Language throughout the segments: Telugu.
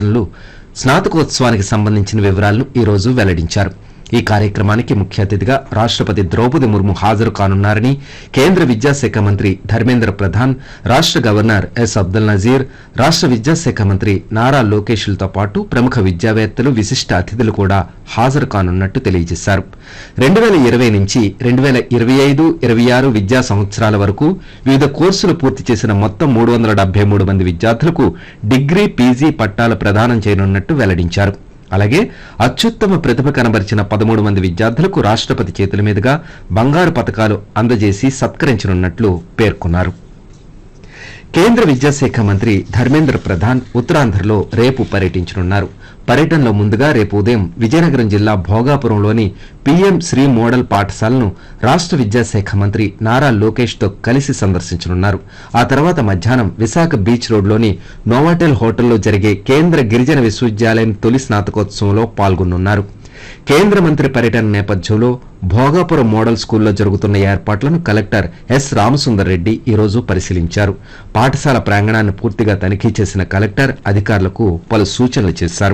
లు స్నాతకోత్సవానికి సంబంధించిన వివరాలను ఈ రోజు వెల్లడించారు ఈ కార్యక్రమానికి ముఖ్య అతిథిగా రాష్ట్రపతి ద్రౌపది ముర్ము హాజరు కానున్నారని కేంద్ర విద్యాశాఖ మంత్రి ధర్మేంద్ర ప్రధాన్ రాష్ట్ర గవర్నర్ ఎస్ అబ్దుల్ నజీర్ రాష్ట్ర విద్యాశాఖ మంత్రి నారా లోకేష్లతో పాటు ప్రముఖ విద్యావేత్తలు విశిష్ట అతిథులు కూడా హాజరు కానున్నట్టు తెలియజేశారు రెండు వేల ఇరవై నుంచి రెండు వేల ఇరవై ఐదు ఇరవై ఆరు విద్యా సంవత్సరాల వరకు వివిధ కోర్సులు పూర్తి చేసిన మొత్తం మూడు వందల డెబ్బై మూడు మంది విద్యార్థులకు డిగ్రీ పీజీ పట్టాలు ప్రదానం చేయనున్నట్టు వెల్లడించారు అలాగే అత్యుత్తమ ప్రతిభ కనబరిచిన పదమూడు మంది విద్యార్థులకు రాష్ట్రపతి చేతుల మీదుగా బంగారు పథకాలు అందజేసి సత్కరించనున్నట్లు పేర్కొన్నారు కేంద్ర విద్యాశాఖ మంత్రి ధర్మేంద్ర ప్రధాన్ ఉత్తరాంధ్రలో రేపు పర్యటించనున్నారు పర్యటనలో ముందుగా రేపు ఉదయం విజయనగరం జిల్లా భోగాపురంలోని పీఎం శ్రీ మోడల్ పాఠశాలను రాష్ట్ర విద్యాశాఖ మంత్రి నారా లోకేష్ తో కలిసి సందర్శించనున్నారు ఆ తర్వాత మధ్యాహ్నం విశాఖ బీచ్ రోడ్లోని నోవాటెల్ హోటల్లో జరిగే కేంద్ర గిరిజన విశ్వవిద్యాలయం తొలి స్నాతకోత్సవంలో పాల్గొనున్నారు కేంద్ర మంత్రి పర్యటన నేపథ్యంలో భోగాపురం మోడల్ స్కూల్లో జరుగుతున్న ఏర్పాట్లను కలెక్టర్ ఎస్ రామసుందర్ రెడ్డి ఈ రోజు పరిశీలించారు పాఠశాల ప్రాంగణాన్ని పూర్తిగా తనిఖీ చేసిన కలెక్టర్ అధికారులకు పలు సూచనలు చేశారు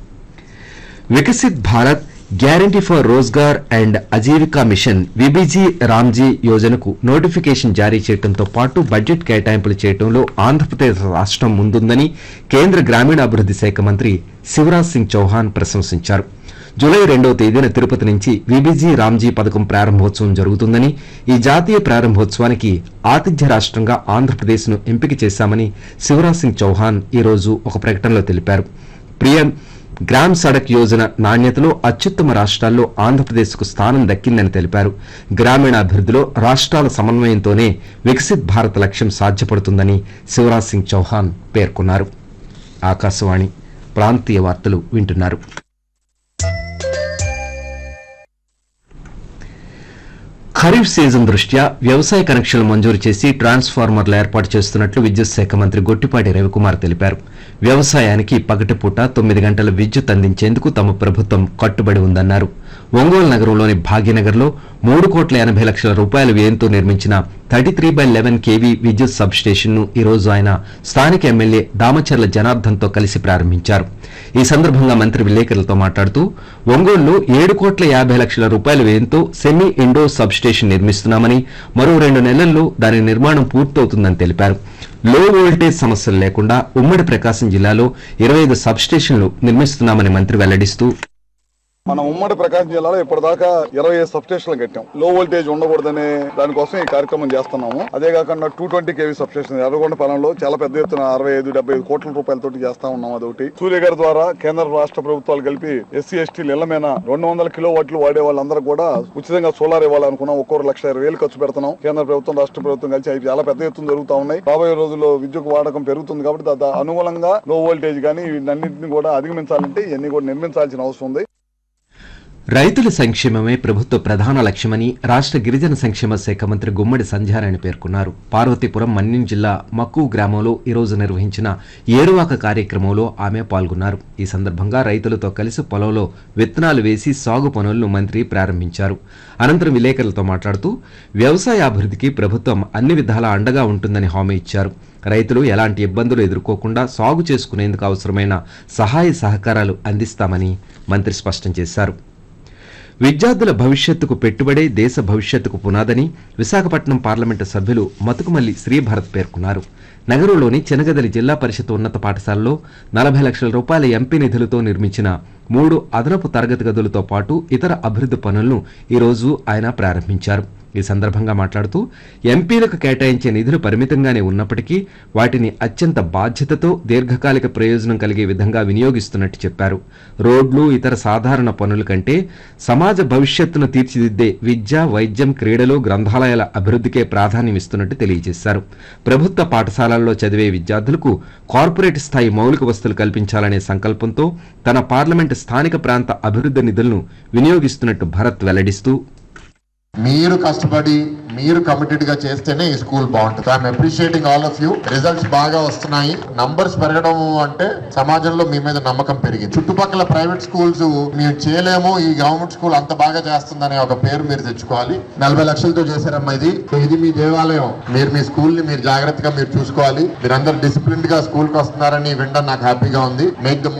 Viksit Bharat guarantee for Rozgar and Ajeevika mission VBG Ramji యోజనకు నోటిఫికేషన్ జారీ చేయడంతో పాటు బడ్జెట్ కేటాయింపులు చేయడంలో ఆంధ్రప్రదేశ్ రాష్ట్రం ముందుందని కేంద్ర గ్రామీణాభివృద్ధి శాఖ మంత్రి శివరాజ్ సింగ్ చౌహాన్ ప్రశంసించారు జూలై రెండవ తేదీన తిరుపతి నుంచి విబిజీ రామ్జీ పథకం ప్రారంభోత్సవం జరుగుతుందని ఈ జాతీయ ప్రారంభోత్సవానికి ఆతిథ్య రాష్ట్రంగా ఆంధ్రప్రదేశ్ ను ఎంపిక చేశామని శివరాజ్ సింగ్ చౌహాన్ ఈ రోజు ఒక ప్రకటనలో తెలిపారు ప్రియం గ్రామ్ సడక్ యోజన నాణ్యతలో అత్యుత్తమ రాష్ట్రాల్లో ఆంధ్రప్రదేశ్కు స్థానం దక్కిందని తెలిపారు గ్రామీణాభివృద్ధిలో రాష్ట్రాల సమన్వయంతోనే వికసిత్ భారత్ లక్ష్యం సాధ్యపడుతుందని శివరాజ్ సింగ్ చౌహాన్ పేర్కొన్నారు ఆకాశవాణి ప్రాంతీయ వార్తలు వింటున్నారు ఖరీఫ్ సీజన్ దృష్ట్యా వ్యవసాయ కనెక్షన్లు మంజూరు చేసి ట్రాన్స్ఫార్మర్లు ఏర్పాటు చేస్తున్నట్లు విద్యుత్ శాఖ మంత్రి గొట్టిపాటి రవికుమార్ తెలిపారు వ్యవసాయానికి పగటిపూట తొమ్మిది గంటల విద్యుత్ అందించేందుకు తమ ప్రభుత్వం కట్టుబడి ఉందన్నారు ఒంగోలు నగరంలోని భాగ్యనగర్లో మూడు కోట్ల ఎనభై లక్షల రూపాయల వ్యయంతో నిర్మించిన thirty three by eleven KV విద్యుత్ సబ్ స్టేషన్ ను ఈ రోజు ఆయన స్థానిక ఎమ్మెల్యే దామచర్ల జనార్దన్ తో కలిసి ప్రారంభించారు ఈ సందర్భంగా మంత్రి విలేకరులతో మాట్లాడుతూ ఒంగోలులో ఏడు కోట్ల యాభై లక్షల రూపాయల వ్యయంతో సెమీ ఇండో సబ్ స్టేషన్ నిర్మిస్తున్నామని మరో రెండు నెలల్లో దాని నిర్మాణం పూర్తవుతుందని తెలిపారు లో వోల్టేజ్ సమస్యలు లేకుండా ఉమ్మడి ప్రకాశం జిల్లాలో ఇరవై ఐదు సబ్ స్టేషన్లు నిర్మిస్తున్నామని మంత్రి వెల్లడిస్తూ మనం ఉమ్మడి ప్రకాశం జిల్లాలో ఇప్పటిదాకా ఇరవై ఐదు సబ్ స్టేషన్లు కట్టాం లో వోల్టేజ్ ఉండకూడదనే దానికోసం ఈ కార్యక్రమం చేస్తున్నాము అదే కాకుండా two twenty KV substation ఎర్రగొండ పొలంలో చాలా పెద్ద ఎత్తున అరవై ఐదు డెబ్బై ఐదు కోట్ల రూపాయలతోటి చేస్తా ఉన్నాం అదొకటి సూర్య గారి ద్వారా కేంద్ర రాష్ట్ర ప్రభుత్వాలు కలిపి ఎస్సీ ఎస్టీలు ఇళ్ల మీద రెండు వందల కిలో వాట్లు వాడే వాళ్ళందరూ కూడా ఉచితంగా సోలార్ ఇవ్వాలనుకున్నాం ఒక్కొక్క లక్ష ఇరవై వేలు ఖర్చు పెడుతున్నాం కేంద్ర ప్రభుత్వం రాష్ట్ర ప్రభుత్వం కలిసి అవి చాలా పెద్ద ఎత్తున జరుగుతా ఉన్నాయి రాబోయే రోజుల్లో విద్యుత్ వాడకం పెరుగుతుంది కాబట్టి దాని అనుగుణంగా లో వోల్టేజ్ కానీ వీటన్నింటిని కూడా అధిగమించాలంటే ఇవన్నీ కూడా నిర్మించాల్సిన అవసరం ఉంది రైతుల సంక్షేమమే ప్రభుత్వ ప్రధాన లక్ష్యమని రాష్ట్ర గిరిజన సంక్షేమ శాఖ మంత్రి గుమ్మడి సంధ్యారాయణ పేర్కొన్నారు పార్వతీపురం మన్యం జిల్లా మక్కువ గ్రామంలో ఈ రోజు నిర్వహించిన ఏరువాక కార్యక్రమంలో ఆమె పాల్గొన్నారు ఈ సందర్భంగా రైతులతో కలిసి పొలంలో విత్తనాలు వేసి సాగు పనులను మంత్రి ప్రారంభించారు అనంతరం విలేకరులతో మాట్లాడుతూ వ్యవసాయ అభివృద్ధికి ప్రభుత్వం అన్ని విధాలా అండగా ఉంటుందని హామీ ఇచ్చారు రైతులు ఎలాంటి ఇబ్బందులు ఎదుర్కోకుండా సాగు చేసుకునేందుకు అవసరమైన సహాయ సహకారాలు అందిస్తామని మంత్రి స్పష్టం చేశారు విద్యార్థుల భవిష్యత్తుకు పెట్టుబడే దేశ భవిష్యత్తుకు పునాదని విశాఖపట్నం పార్లమెంటు సభ్యులు మతుకుమల్లి శ్రీభరత్ పేర్కొన్నారు నగరంలోని చెనగదలి జిల్లా పరిషత్ ఉన్నత పాఠశాలలో నలభై లక్షల రూపాయల ఎంపీ నిధులతో నిర్మించిన మూడు అదనపు తరగతి గదులతో పాటు ఇతర అభివృద్ధి పనులను ఈ రోజు ఆయన ప్రారంభించారు ఈ సందర్భంగా మాట్లాడుతూ ఎంపీలకు కేటాయించే నిధులు పరిమితంగానే ఉన్నప్పటికీ వాటిని అత్యంత బాధ్యతతో దీర్ఘకాలిక ప్రయోజనం కలిగే విధంగా వినియోగిస్తున్నట్టు చెప్పారు రోడ్లు ఇతర సాధారణ పనుల కంటే సమాజ భవిష్యత్తును తీర్చిదిద్దే విద్య వైద్యం క్రీడలు గ్రంథాలయాల అభివృద్ధికే ప్రాధాన్యం ఇస్తున్నట్టు తెలియజేశారు ప్రభుత్వ పాఠశాలల్లో చదివే విద్యార్థులకు కార్పొరేట్ స్థాయి మౌలిక వసతులు కల్పించాలనే సంకల్పంతో తన పార్లమెంటు స్థానిక ప్రాంత అభివృద్ధి నిధులను వినియోగిస్తున్నట్టు భరత్ వెల్లడిస్తూ మీరు కష్టపడి మీరు కమిటెడ్ గా చేస్తేనే ఈ స్కూల్ బాగుంటుంది I'm appreciating all of you results బాగా వస్తున్నాయి నంబర్స్ పెరగడం అంటే సమాజంలో మీ మీద నమ్మకం పెరిగింది చుట్టుపక్కల ప్రైవేట్ స్కూల్స్ మేము చేయలేము ఈ గవర్నమెంట్ స్కూల్ అంత బాగా చేస్తుందనే ఒక పేరు మీరు తెచ్చుకోవాలి నలభై లక్షలతో చేశారమ్మా ఇది ఇది మీ దేవాలయం మీరు మీ స్కూల్ ని మీరు జాగ్రత్తగా మీరు చూసుకోవాలి మీరందరూ డిసిప్లిన్ గా స్కూల్ కి వస్తున్నారని వినడం నాకు హ్యాపీగా ఉంది మేక్ ద